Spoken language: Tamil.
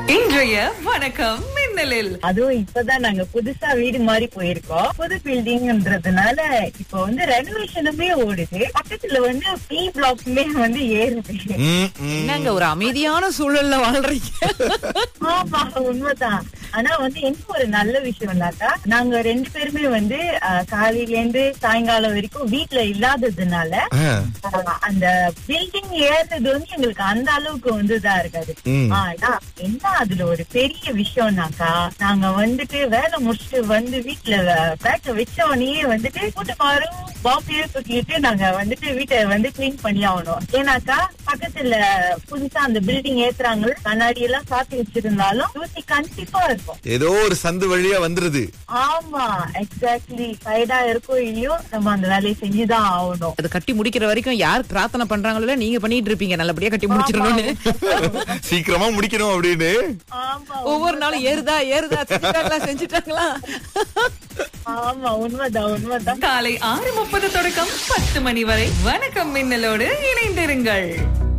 இன்றைய வணக்கம் மின்னலில் அதுவும் இப்பதான் நாங்க புதுசா வீடு மாதிரி போயிருக்கோம் புது பில்டிங்ன்றதுனால இப்ப வந்து ரெனோவேஷனுமே ஓடுது பக்கத்துல வந்து பி பிளாக்குமே வந்து ஏறுது ம், ம். என்னங்க ஒரு அமைதியான சூழல்ல வாழ்றீங்க ஆமா உண்மைதான் ஆனா வந்து என்ன ஒரு நல்ல விஷயம்னாக்கா நாங்க ரெண்டு பேருமே வந்து அஹ், காலையில இருந்து சாயங்காலம் வரைக்கும் வீட்டுல இல்லாததுனால ஆ, அஹ், அந்த பில்டிங் ஏறுறது வந்து எங்களுக்கு அந்த அளவுக்கு வந்து இதா இருக்காது ம். ஆனா என்ன அதுல ஒரு பெரிய விஷயம்னாக்கா நாங்க வந்துட்டு வேலை முடிச்சுட்டு வந்து வீட்டுல பேக்க வச்ச உடனே வந்துட்டு கூட்டமாரும் பாப்பியே தூக்கிட்டு நாங்க வந்துட்டு வீட்டை வந்து கிளீன் பண்ணி ஆகணும் ஏன்னாக்கா பக்கத்துல புதுசா அந்த பில்டிங் ஏத்துறாங்க கண்ணாடி எல்லாம் சாத்தி வச்சிருந்தாலும் தூசி கண்டிப்பா இருக்கும் ஏதோ ஒரு சந்து வழியா வந்துருது ஆமா எக்ஸாக்ட்லி சைடா இருக்கோ இல்லையோ நம்ம அந்த வேலையை செஞ்சுதான் ஆகணும் அது கட்டி முடிக்கிற வரைக்கும் யார் பிரார்த்தனை பண்றாங்களோ நீங்க பண்ணிட்டு இருப்பீங்க நல்லபடியா கட்டி முடிச்சிடணும்னு சீக்கிரமா முடிக்கணும் அப்படின்னு ஆமா ஒவ்வொரு நாளும் ஏறுதா ஏறுதா செஞ்சுட்டாங்களா செஞ்சுட்டாங்களா ஆமா உண்மைதான் உண்மைதான் காலை ஆறு முப்பது தொடக்கம் பத்து மணி வரை வணக்கம் மின்னலோடு இணைந்திருங்கள்